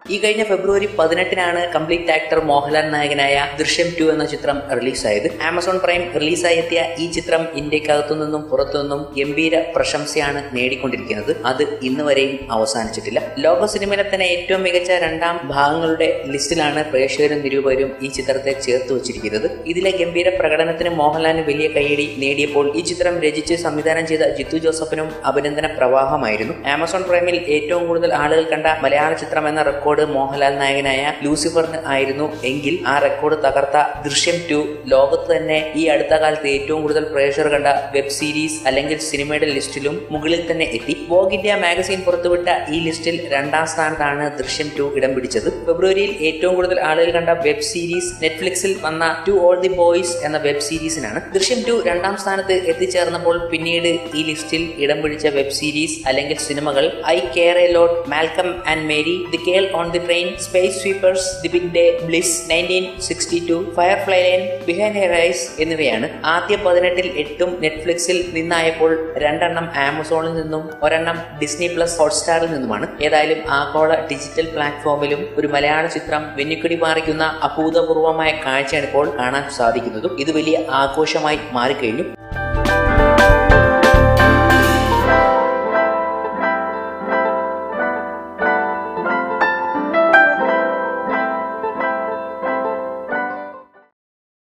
ഈ കഴിഞ്ഞ ഫെബ്രുവരി പതിനെട്ടിനാണ് കംപ്ലീറ്റ് ആക്ടർ മോഹൻലാൽ നായകനായ ദൃശ്യം ടു എന്ന ചിത്രം റിലീസായത് ആമസോൺ പ്രൈം റിലീസായി എത്തിയ ഈ ചിത്രം ഇന്ത്യക്കകത്തു നിന്നും പുറത്തു നിന്നും ഗംഭീര പ്രശംസയാണ് നേടിക്കൊണ്ടിരിക്കുന്നത് അത് ഇന്ന് വരെയും അവസാനിച്ചിട്ടില്ല ലോക സിനിമയിലെ തന്നെ ഏറ്റവും മികച്ച രണ്ടാം ഭാഗങ്ങളുടെ ലിസ്റ്റിലാണ് പ്രേക്ഷകരും നിരൂപകരും ഈ ചിത്രത്തെ ചേർത്ത് വച്ചിരിക്കുന്നത് ഇതിലെ ഗംഭീര പ്രകടനത്തിന് മോഹൻലാലിന് വലിയ കൈയടി നേടിയപ്പോൾ ഈ ചിത്രം രചിച്ച് സംവിധാനം ചെയ്ത ജിത്തു ജോസഫിനും അഭിനന്ദന പ്രവാഹമായിരുന്നു ആമസോൺ പ്രൈമിൽ ഏറ്റവും കൂടുതൽ ആളുകൾ കണ്ട മലയാള ചിത്രം എന്ന റെക്കോർഡ് മോഹൻലാൽ നായകനായ ലൂസിഫറിന് ആയിരുന്നു എങ്കിൽ ആ റെക്കോർഡ് തകർത്ത ദൃശ്യം ടു ലോകത്ത് തന്നെ ഈ അടുത്ത കാലത്ത് ഏറ്റവും കൂടുതൽ പ്രേക്ഷകർ കണ്ട വെബ് സീരീസ് അല്ലെങ്കിൽ സിനിമയുടെ ലിസ്റ്റിലും മുകളിൽ തന്നെ എത്തി വോഗ് ഇന്ത്യ മാഗസീൻ പുറത്തുവിട്ട ഈ ലിസ്റ്റിൽ രണ്ടാം സ്ഥാനത്താണ് ദൃശ്യം ടു ഇടം പിടിച്ചത് ഫെബ്രുവരിയിൽ ഏറ്റവും കൂടുതൽ ആളുകൾ കണ്ട വെബ് സീരീസ് നെറ്റ്ഫ്ലിക്സിൽ വന്ന ടു ഓൾ ദി ബോയ്സ് എന്ന വെബ് സീരീസിനാണ് ദൃശ്യം ടു രണ്ടാം സ്ഥാനത്ത് എത്തിച്ചേർന്നപ്പോൾ പിന്നീട് ഈ ലിസ്റ്റിൽ ഇടം പിടിച്ച വെബ് സീരീസ് അല്ലെങ്കിൽ സിനിമകൾ I care a lot Malcolm and Marie the girl on the train space sweepers the big day bliss nineteen sixty two firefly lane behind her eyes എന്നിവയാണ് ആദ്യ പതിനെട്ടിൽ എട്ടും നെറ്റ്ഫ്ലിക്സിൽ നിന്നായപ്പോൾ രണ്ടെണ്ണം ആമസോണിൽ നിന്നും ഒരെണ്ണം ഡിസ്നി പ്ലസ് ഹോട്ട്സ്റ്റാറിൽ നിന്നുമാണ് ഏതായാലും ആഗോള ഡിജിറ്റൽ പ്ലാറ്റ്ഫോമിലും ഒരു മലയാള ചിത്രം വെന്നിക്കുടി മാറിക്കുന്ന അഭൂതപൂർവമായ കാഴ്ചയാണ് ഇപ്പോൾ കാണാൻ സാധിക്കുന്നതും ഇത് വലിയ ആഘോഷമായി മാറിക്കഴിഞ്ഞു